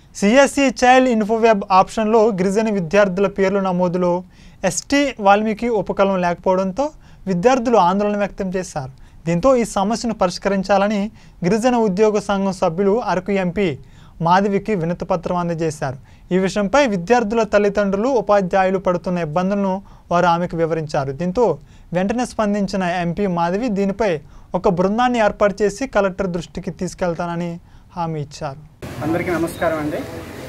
CSC child ఇన్ఫోవెబ్ ఆప్షన్లో గిరిజన విద్యార్థుల పేర్ల నమోదులో ఎస్టీ వాల్మీకి ఉపకలం లేకపోవడంతో విద్యార్థులు ఆందోళన వ్యక్తం చేశారు దీంతో ఈ సమస్యను పరిష్కరించాలని గిరిజన ఉద్యోగ సంఘం సభ్యులు అరకు ఎంపీ మాధవికి వినతిపత్రం అందజేశారు ఈ విషయంపై విద్యార్థుల తల్లిదండ్రులు ఉపాధ్యాయులు పడుతున్న ఇబ్బందులను వారు ఆమెకు వివరించారు దీంతో వెంటనే స్పందించిన ఎంపీ మాధవి దీనిపై ఒక బృందాన్ని ఏర్పాటు చేసి కలెక్టర్ దృష్టికి తీసుకెళ్తానని హామీ ఇచ్చారు అందరికీ నమస్కారం అండి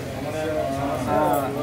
ఆ,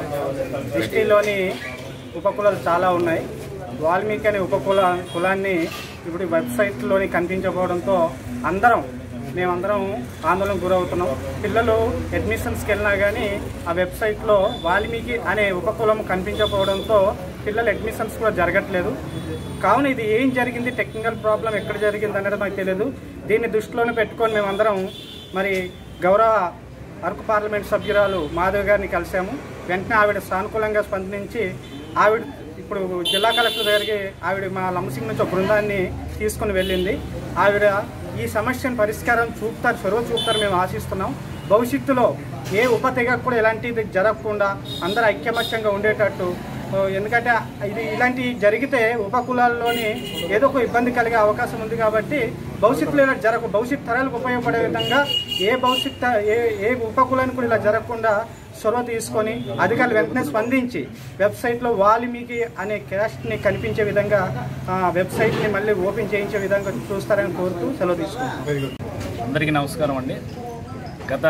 దృష్టిలోని ఉపకులాలు చాలా ఉన్నాయి వాల్మీకి అనే ఉపకుల కులాన్ని ఇప్పుడు ఈ వెబ్సైట్లోని కనిపించకపోవడంతో అందరం మేమందరం ఆందోళన గురవుతున్నాం పిల్లలు అడ్మిషన్స్కి వెళ్ళినా కానీ ఆ వెబ్సైట్లో వాల్మీకి అనే ఉపకులం కనిపించకపోవడంతో పిల్లల అడ్మిషన్స్ కూడా జరగట్లేదు కావున ఇది ఏం జరిగింది టెక్నికల్ ప్రాబ్లం ఎక్కడ జరిగింది అనేది మాకు తెలియదు దీన్ని దృష్టిలోనే పెట్టుకొని మేమందరం మరి గౌరవ అరకు పార్లమెంట్ సభ్యురాలు మాధవ్ గారిని కలిసాము వెంటనే ఆవిడ సానుకూలంగా స్పందించి ఆవిడ ఇప్పుడు జిల్లా కలెక్టర్ దగ్గరికి ఆవిడ మా లంసింగ్ నుంచి ఒక బృందాన్ని తీసుకుని వెళ్ళింది ఆవిడ ఈ సమస్యను పరిష్కారం చూపుతారు చొరవ చూపుతారు మేము ఆశిస్తున్నాం భవిష్యత్తులో ఏ ఉప తెగకు కూడా ఇలాంటిది జరగకుండా అందరూ ఐక్యమత్యంగా ఉండేటట్టు ఓ, ఎందుకంటే ఇది ఇలాంటి జరిగితే ఉపకులాల్లోని ఏదో ఒక ఇబ్బంది కలిగే అవకాశం ఉంది కాబట్టి భవిష్యత్తులో ఇలా జరగ భవిష్యత్ తరాలకు ఉపయోగపడే విధంగా ఏ భవిష్యత్ త- ఏ ఏ ఉపకులానికి కూడా ఇలా జరగకుండా చొరవ తీసుకొని అధికారులు వెంటనే స్పందించి వెబ్సైట్లో వాల్మీకి అనే క్యాస్ట్ని కనిపించే విధంగా ఆ, వెబ్సైట్ని మళ్ళీ ఓపెన్ చేయించే విధంగా చూస్తారని కోరుతూ సెలవు తీసుకుంటాం అందరికీ నమస్కారం అండి గత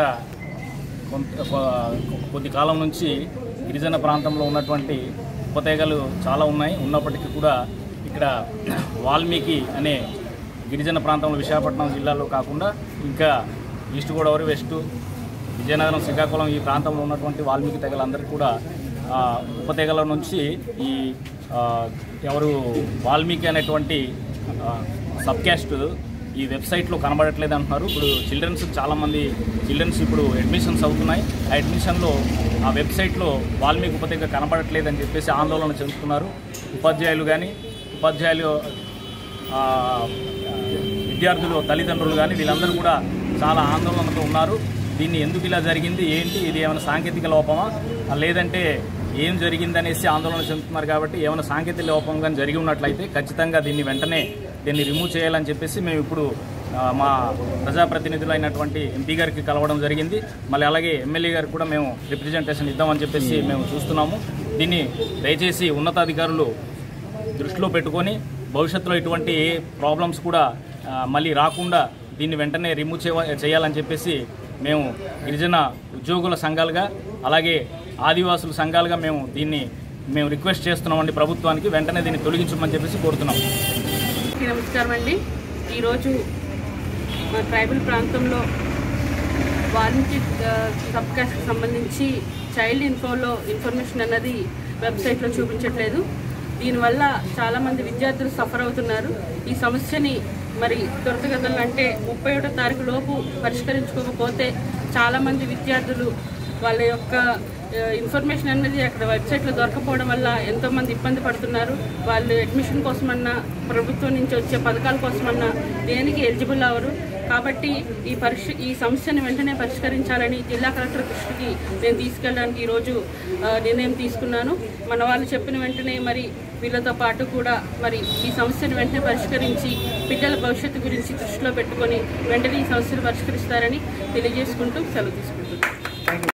కొంత కొ- కొద్ది కాలం నుంచి గిరిజన ప్రాంతంలో ఉన్నటువంటి ఉపతేగలు చాలా ఉన్నాయి ఉన్నప్పటికీ కూడా ఇక్కడ వాల్మీకి అనే గిరిజన ప్రాంతంలో విశాఖపట్నం జిల్లాలో కాకుండా ఇంకా ఈస్ట్ గోదావరి వెస్ట్ విజయనగరం శ్రీకాకుళం ఈ ప్రాంతంలో ఉన్నటువంటి వాల్మీకి తెగలందరికీ కూడా ఆ, ఉపతెగల నుంచి ఈ ఆ, ఎవరు వాల్మీకి అనేటువంటి ఆ, సబ్ క్యాస్ట్ ఈ వెబ్సైట్లో కనబడట్లేదు అంటున్నారు ఇప్పుడు చిల్డ్రన్స్ చాలామంది చిల్డ్రన్స్ ఇప్పుడు అడ్మిషన్స్ అవుతున్నాయి ఆ అడ్మిషన్లో ఆ వెబ్సైట్లో వాల్మీకి ఉపతెగ కనబడట్లేదు అని చెప్పేసి ఆందోళన చెందుతున్నారు ఉపాధ్యాయులు కానీ ఉపాధ్యాయులు ఆ, విద్యార్థులు తల్లిదండ్రులు కానీ వీళ్ళందరూ కూడా చాలా ఆందోళనతో ఉన్నారు దీన్ని ఎందుకు ఇలా జరిగింది ఏంటి ఇది ఏమైనా సాంకేతిక లోపమా ఆ, లేదంటే ఏం జరిగిందనేసి ఆందోళన చెందుతున్నారు కాబట్టి ఏమైనా సాంకేతిక లోపం కానీ జరిగి ఉన్నట్లయితే ఖచ్చితంగా దీన్ని వెంటనే దీన్ని రిమూవ్ చేయాలని చెప్పేసి మేము ఇప్పుడు ఆ, మా ప్రజాప్రతినిధులైనటువంటి ఎంపీ గారికి కలవడం జరిగింది మళ్ళీ అలాగే ఎమ్మెల్యే గారికి కూడా మేము రిప్రజెంటేషన్ ఇద్దామని చెప్పేసి మేము చూస్తున్నాము దీన్ని దయచేసి ఉన్నతాధికారులు దృష్టిలో పెట్టుకొని భవిష్యత్తులో ఇటువంటి ఏ ప్రాబ్లమ్స్ కూడా ఆ, మళ్ళీ రాకుండా దీన్ని వెంటనే రిమూవ్ చేయ చేయాలని చెప్పేసి మేము గిరిజన ఉద్యోగుల సంఘాలుగా అలాగే ఆదివాసుల సంఘాలుగా మేము దీన్ని మేము రిక్వెస్ట్ చేస్తున్నామండి ప్రభుత్వానికి వెంటనే దీన్ని తొలగించమని చెప్పేసి కోరుతున్నాం అందరికీ నమస్కారం అండి ఈరోజు మా ట్రైబల్ ప్రాంతంలో వాల్మీకి ఆ, సబ్ కాస్ట్కి సంబంధించి చైల్డ్ ఇన్ఫోలో ఇన్ఫర్మేషన్ అన్నది వెబ్సైట్లో చూపించట్లేదు దీనివల్ల చాలామంది విద్యార్థులు సఫర్ అవుతున్నారు ఈ సమస్యని మరి త్వరితగతులు అంటే ముప్పై ఒకటో తారీఖు లోపు పరిష్కరించుకోకపోతే చాలామంది విద్యార్థులు వాళ్ళ యొక్క ఆ, ఇన్ఫర్మేషన్ అనేది అక్కడ వెబ్సైట్లో దొరకపోవడం వల్ల ఎంతోమంది ఇబ్బంది పడుతున్నారు వాళ్ళు అడ్మిషన్ కోసమన్నా ప్రభుత్వం నుంచి వచ్చే పథకాల కోసమన్నా దేనికి ఎలిజిబుల్ అవ్వరు కాబట్టి ఈ పరిష ఈ సమస్యను వెంటనే పరిష్కరించాలని జిల్లా కలెక్టర్ దృష్టికి నేను తీసుకెళ్ళడానికి ఈరోజు ఆ, నిర్ణయం తీసుకున్నాను మన వాళ్ళు చెప్పిన వెంటనే మరి వీళ్ళతో పాటు కూడా మరి ఈ సమస్యను వెంటనే పరిష్కరించి పిల్లల భవిష్యత్తు గురించి దృష్టిలో పెట్టుకొని వెంటనే ఈ సమస్యను పరిష్కరిస్తారని తెలియజేసుకుంటూ సెలవు తీసుకుంటున్నాను